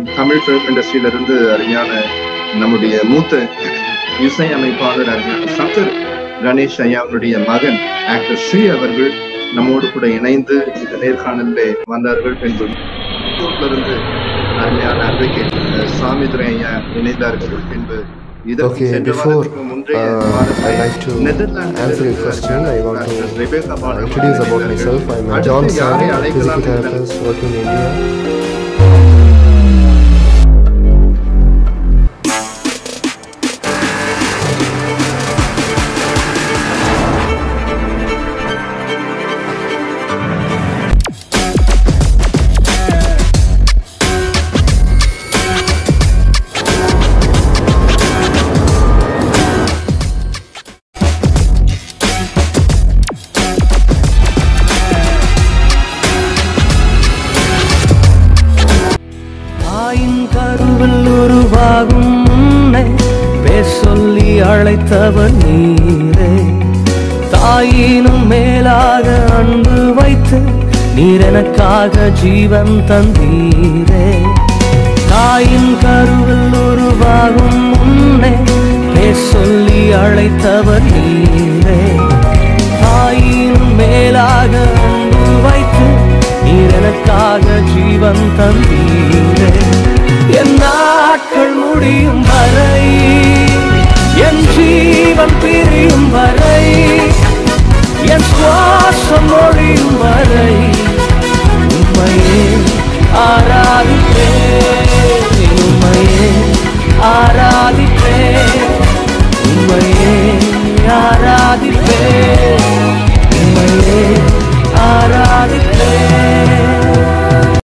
Tamil film இண்டஸ்ட்ரியில இருந்து அருமையான நம்முடைய மூத்த இசை அமைப்பாளர் அருமையான சங்கர் கணேஷ் ஐயாவுடைய மகன் ஆக்டர் ஸ்ரீ அவர்கள் நம்மோடு கூட இணைந்து இந்த நேர்காணலிலே வந்தார்கள் பின்பு ஈரோட்டில இருந்து அருமையான அட்வொகேட் சாமிதுரை ஐயா இணைந்தார்கள் பின்பு இதற்கு Okay, சென்ற before வாரத்துக்கு முந்தைய uh, வாரத்தில் I like to நெதர்லாந்தில் answer your இருந்து question, I want to doctor Rebecca Balan introduce about myself. I'm a அடுத்து John யாரை Sam, அழைக்கலாம் physical என்ற therapist working in India. தாயின் கருவில் உருவாகும் முன்னே பேர் சொல்லி அழைத்தவர் நீரே தாயினும் மேலாக அன்பு வைத்து நீர் எனக்காக ஜீவன் தந்தீரே தாயின் கருவில் உருவாகும் முன்னே பேர் சொல்லி அழைத்தவர் நீரே தாயினும் மேலாக அன்பு வைத்து நீர் எனக்காக ஜீவன் தந்தீரே என் நாட்கள் முடியும் வரை என் ஜீவன் பிரியும் வரை என் சுவாசம் ஒழியும் வரை உண்மையே ஆராதிப்பேன் உண்மையே ஆராதிப்பேன் உண்மையே ஆராதிப்பேன்